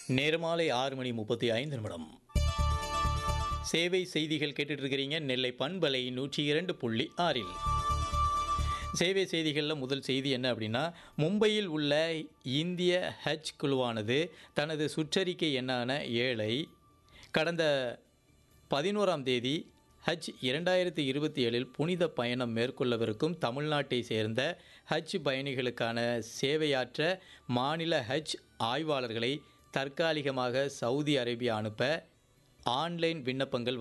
நேர்மாலை ஆறு மணி முப்பத்தி ஐந்து நிமிடம் சேவை செய்திகள் கேட்டுட்டு இருக்கிறீங்க நெல்லை பண்பலை நூற்றி இரண்டு புள்ளி ஆறில் சேவை செய்திகளில் முதல் செய்தி என்ன அப்படின்னா மும்பையில் உள்ள இந்திய ஹஜ் குழுவானது தனது சுற்றறிக்கை எண்ணான ஏழை கடந்த பதினோராம் தேதி ஹஜ் இரண்டாயிரத்தி இருபத்தி ஏழில் புனித பயணம் மேற்கொள்ளவிருக்கும் தமிழ்நாட்டை சேர்ந்த ஹஜ் பயணிகளுக்கான சேவையாற்ற மாநில ஹஜ் ஆய்வாளர்களை தற்காலிகமாக சவுதி அரேபியா அனுப்ப ஆன்லைன் விண்ணப்பங்கள்